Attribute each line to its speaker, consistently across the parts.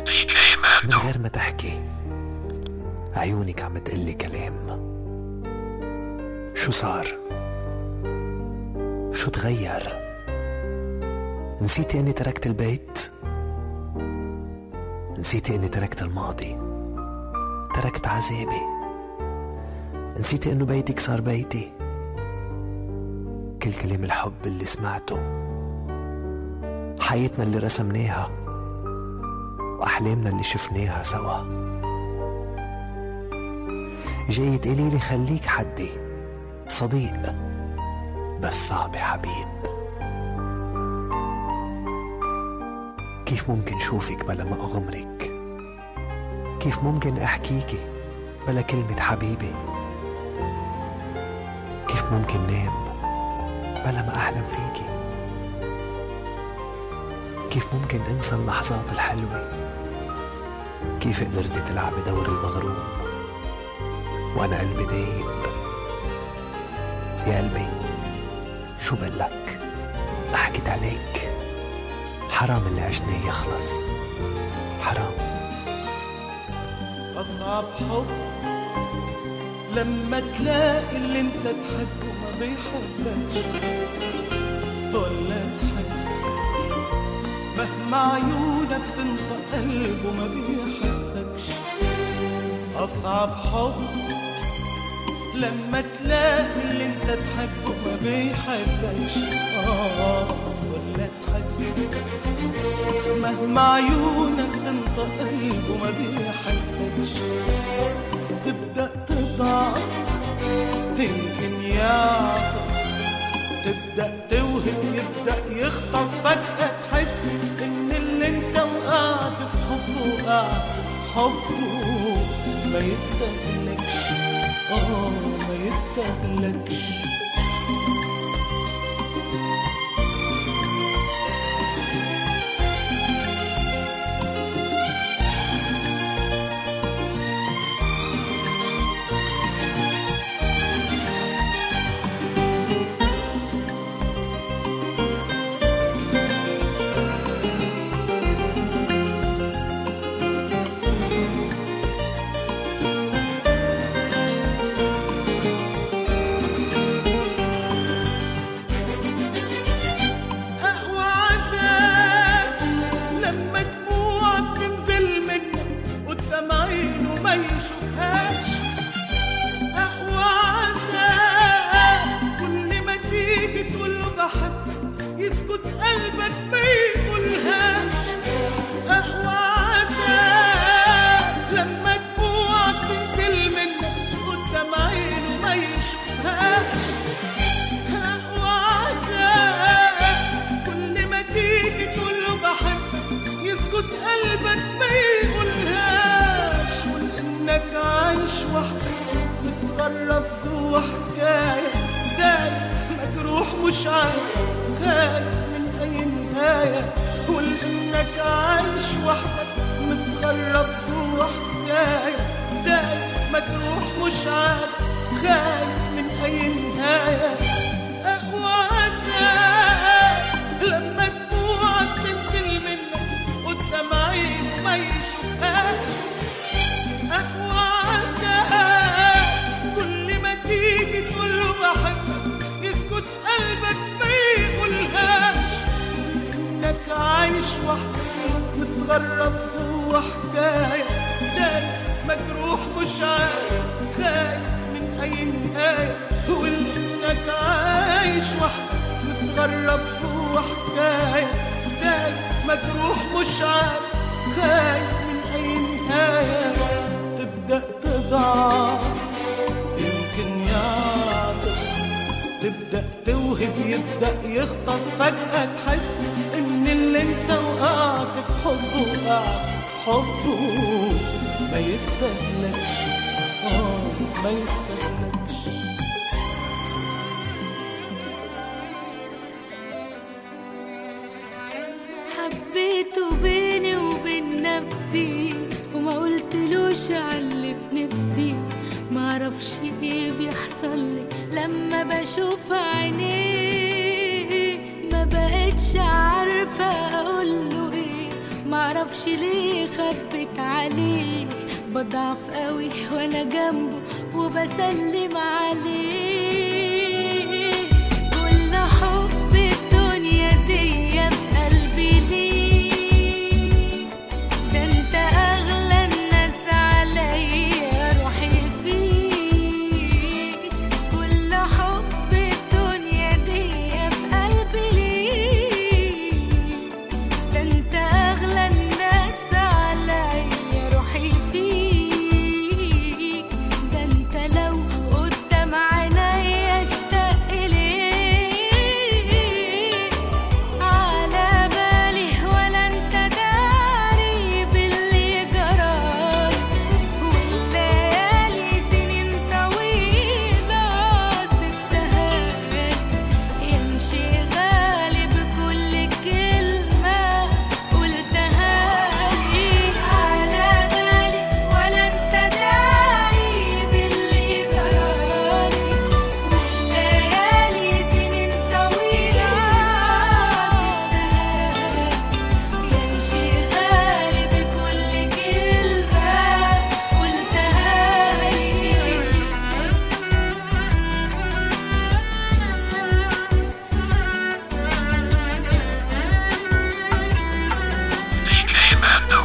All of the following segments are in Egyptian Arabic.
Speaker 1: من غير ما تحكي عيونك عم تقلي كلام شو صار شو تغير نسيتي اني تركت البيت نسيتي اني تركت الماضي تركت عذابي نسيتي انه بيتك صار بيتي كل كلام الحب اللي سمعته حياتنا اللي رسمناها وأحلامنا اللي شفناها سوا جاي تقولي لي خليك حدي صديق بس صعب حبيب كيف ممكن شوفك بلا ما أغمرك كيف ممكن أحكيكي بلا كلمة حبيبي كيف ممكن نام بلا ما أحلم فيكي كيف ممكن أنسى اللحظات الحلوة كيف قدرتي تلعبي دور المغروم وأنا قلبي دايب يا قلبي شو بقلك ما حكيت عليك حرام اللي عشناه يخلص حرام
Speaker 2: أصعب حب لما تلاقي اللي انت تحبه ما بيحبكش ولا تحس مهما عيونك تنطق قلبه ما بيحسكش أصعب حب لما تلاقي اللي انت تحبه ما بيحبكش آه ولا تحس مهما عيونك تنطق قلبه ما بيحسكش تبدأ تضعف يمكن يعطف تبدأ توهم يبدأ يخطف فجأة تحس إن اللي انت وقعت في حبه وقعت في حبه ما يستهلكش اه ما يستهلكش أقوى عذاب لما دموعك تنزل منك قدام عينه ما يشوفهاش أقوى عذاب كل ما تيجي تقول له بحبك يسكت قلبك ما يقولهاش أقوى عذاب لما دموعك تنزل منك قدام عينه ما يشوفهاش أقوى عذاب كل ما تيجي تقول له بحبك يسكت قلبك ما يقولهاش ولانك عايش وحدك متغرب جوا حكايه تايه مجروح مش عارف خايف من اي نهايه ولانك عايش وحدك متغرب جوا حكايه تايه مجروح مش عارف خايف من اي نهايه أقوى عذاب لما دموعك تنزل منك قدام عينه ما يشوفهاش أقوى عذاب كل ما تيجي تقول له بحبك يسكت قلبك ما يقولهاش إنك عايش وحدك متغرب جوا حكاية تايه مجروح مش عارف خايف من أي نهاية وإنك عايش وحدك متغرب جوا حكاية تايه مجروح مش عارف خايف من أي نهاية تبدأ تضعف يمكن يعطف تبدأ توهب يبدأ يخطف فجأة تحس إن اللي انت وقعت في حبه وقعت في حبه ما يستهلكش آه ما يستهلكش
Speaker 3: حبيته بيني وبين نفسي وما قلتلوش علي في نفسي معرفش ايه بيحصل لي لما بشوف عينيه ما بقتش عارفة اقوله ايه معرفش ليه اللي خبت عليه بضعف قوي وانا جنبه وبسلم عليه كل حب الدنيا دي في قلبي ليك ده انت اغلى الناس عليا روحي فيك كل حب الدنيا دي في قلبي ليك ده انت اغلى الناس عليا روحي فيك ده انت لو قدام عينيا اشتاق اليك على بالي ولا انت داري باللي جرالي والليالي سنين طويلة سبتها يمشي غالي بكل كلمة قلتها لي على بالي ولا انت داري باللي جرالي والليالي سنين طويلة سبتها يمشي غالي بكل كلمة قلتها لي
Speaker 4: DK Mando.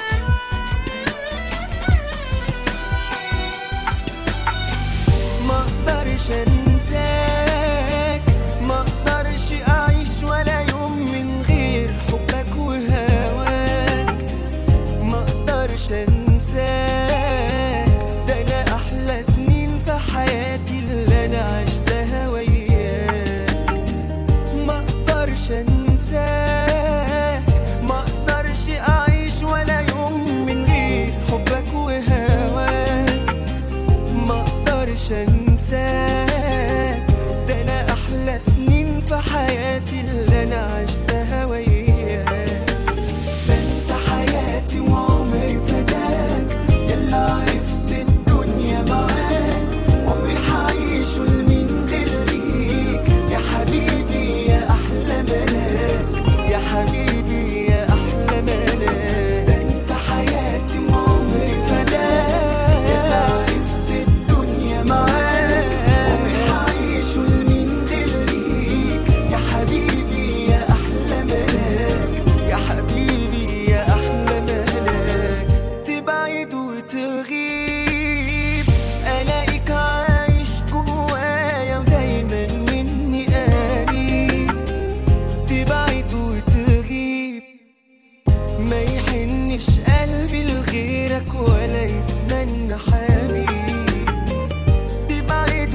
Speaker 5: ما اقدرش انساك ما اقدرش اعيش ولا يوم من غير حبك وهواك ما اقدرش انساك ده انا احلى سنين في حياتي اللي انا عشتها وياك ما اقدرش انساك ما اقدرش اعيش ولا يوم من غير حبك وهواك ما اقدرش انساك ده انا احلى سنين في حياتي اللي انا عشتها وياك ده انت حياتي وعمري فداك يلا عرفت الدنيا معاك عمري حعيشه لمين غير ليك يا حبيبي يا احلى ملاك يا حبيبي يا احلى ملاك ده انت حياتي وعمري فداك يلا عرفت الدنيا معاك عمري حعيشه لمين غير ليك يا حبيبي يا احلى ملاك يا حبيبي يا احلى ملاك تبعد وتغيب الاقيك عايش جوايا ودايما مني قريب تبعد وتغيب ما يحنش قلبي لغيرك ولا يتمنى حبيب تبعد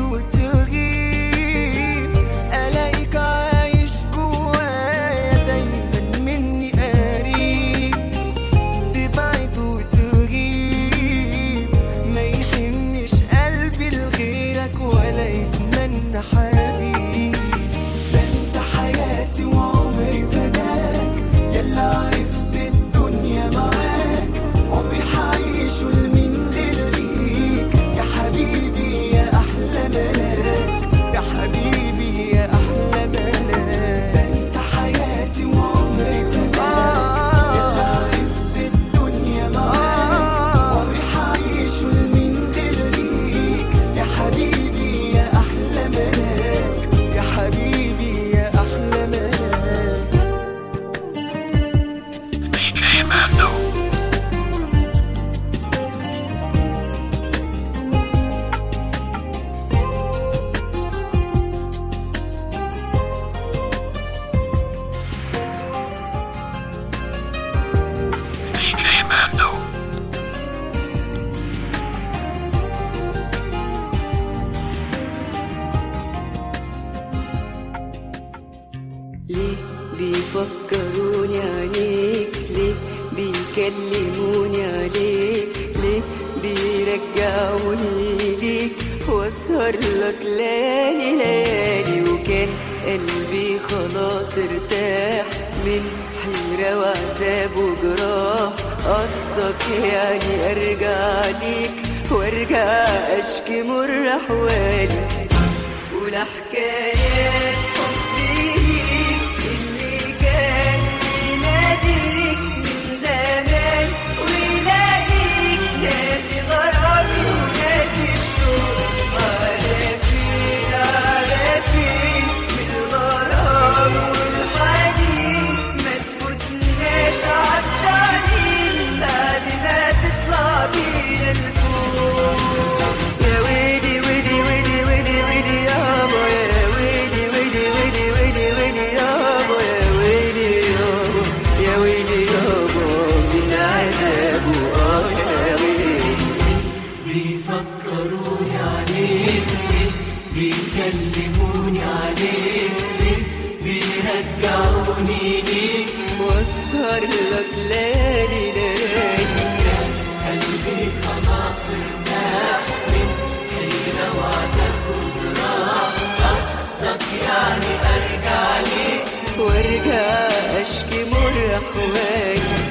Speaker 5: وتغيب الاقيك عايش جوايا دايما مني قريب تبعد وتغيب ما يحنش قلبي لغيرك ولا يتمنى حبيب ده انت حياتي وعمري فداك يلا عرفت الدنيا معاك عمري حعيشه لمين غير ليك يا حبيبي يا احلى ملاك يا حبيبي يا احلى ملاك ده انت حياتي وعمري فداك يلا عرفت الدنيا معاك عمري حعيشه لمين غير ليك يا حبيبي يا احلى ملاك يا حبيبي يا احلى ملاك
Speaker 4: DK Mando. DK Mando.
Speaker 6: ليه بيفكروني عليك ليه بيكلموني عليك ليه بيرجعوني ليك واسهر لك ليالي ليالي وكان قلبي خلاص ارتاح من حيرة وعذاب وجراح قصدك يعني ارجع ليك وارجع اشكي مر احوالي ولا حكايات حبي ليك اللي كان بيناديك من زمان يرجعوني ليك واسهر لك ليالي ليالي قلبي خلاص ارتاح من حيرة وعذاب وجراح قصدك يعني ارجع ليك وارجع اشكي مر احوالي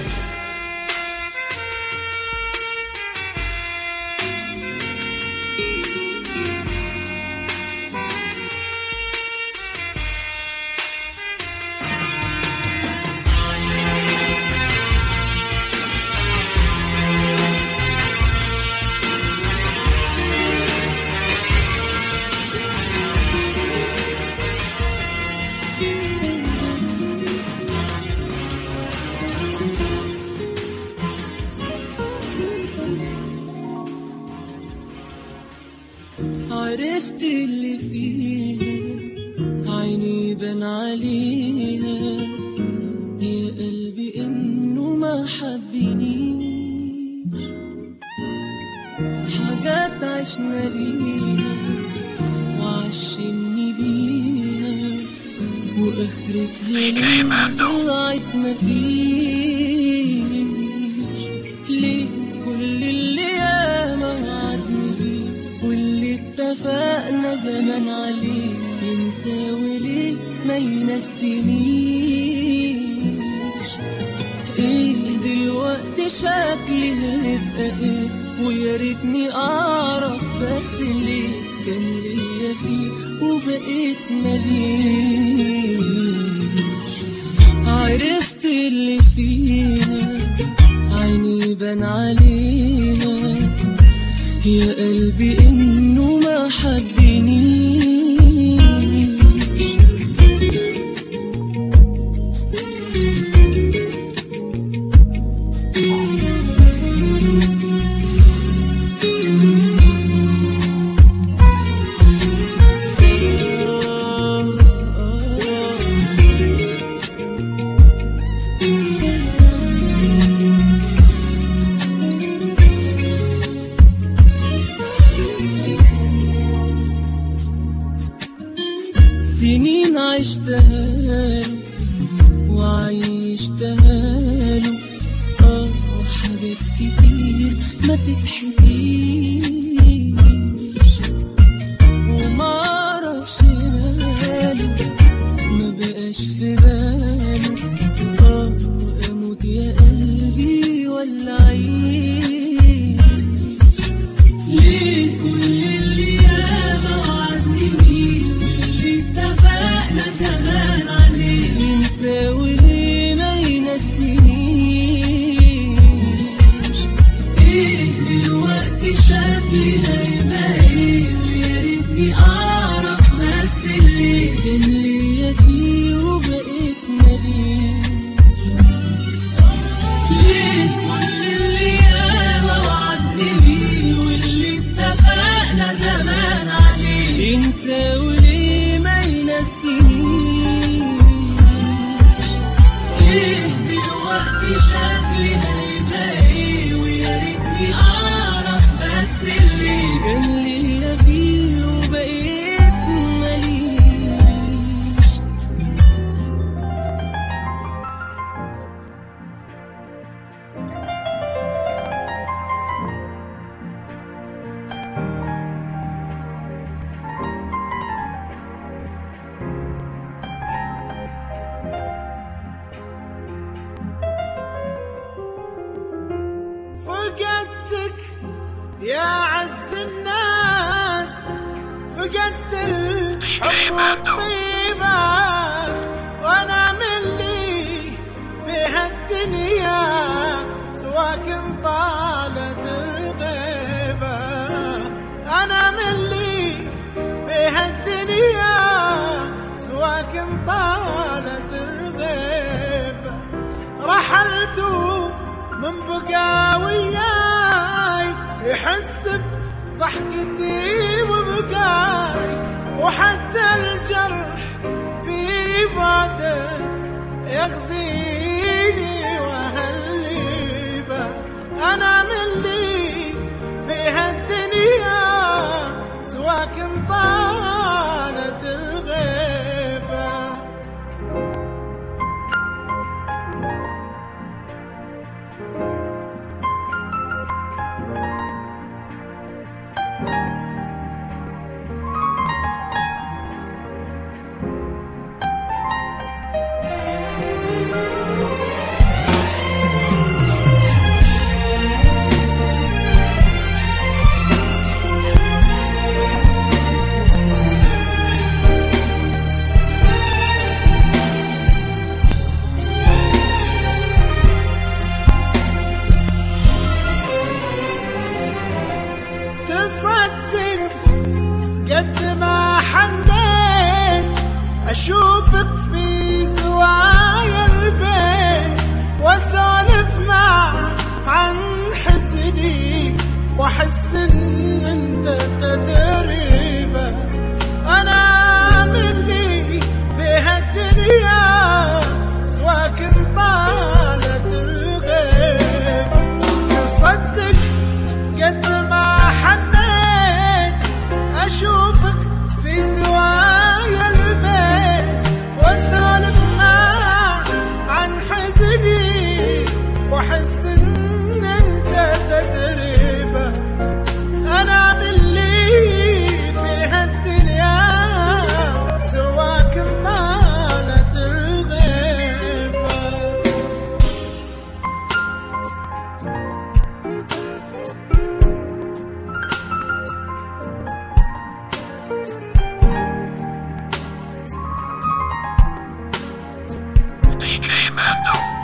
Speaker 5: عرفت اللي فيها عيني بان عليها يا قلبي انه ما حبنيش حاجات عشنا ليها وعشمني بيها واخرتها
Speaker 4: DJ Mando.
Speaker 5: طلعت مفيش ليه كل اللي ياما وعدني بيه واللي اتفقنا زمان عليه ينسى وليه ما ينسينيش ايه دلوقتي شكلي هيبقى ايه ويا ريتني اعرف بس ليه كان ليا فيه وبقيت مليش عرفت اللي فيها عيني بان عليها يا قلبي انه ما حبنيش سنين عشتها له وعيشتها له اه حاجات كتير ما تتحكيش ومعرفش ماله ما بقاش في باله اه اموت يا قلبي ولا عيش ليه كل اللي ياما وعدني بيه واللي اتفقنا زمان عليه ينسى وليه ما ينسينيش ايه دلوقتي شكلي هيبقى ايه ويا ريتني اعرف بس اللي كان ليا فيه وبقيت مليش ليه كل اللي ياما وعدني بيه واللي اتفقنا زمان عليه ينسى وليه ما ينسينيش ايه دلوقتي شكلي هيبقى ايه ويا ريتني اعرف بس اللي كان ليا فيه وبقيت مليش
Speaker 2: فقدتك يا عز الناس فقدت الحب والطيبة وانا من لي بها الدنيا سواك طالت الغيبة انا من لي بها الدنيا سواك طالت الغيبة رحلت من بقى وياي يحس بضحكتي وبكاي وحتى الجرح في بعدك يغزيني واهلي به انا من لي في هالدنيا سواك طالت الغيبه تدري بها انا من لي بهالدنيا سواك طالت الغيب يصدق قد ما حنيت اشوفك في زوايا البيت واسولف معك عن حزني واحس ان انت تدري به انا من لي في هالدنيا سواك طالت الغيبه
Speaker 4: DJ Mando.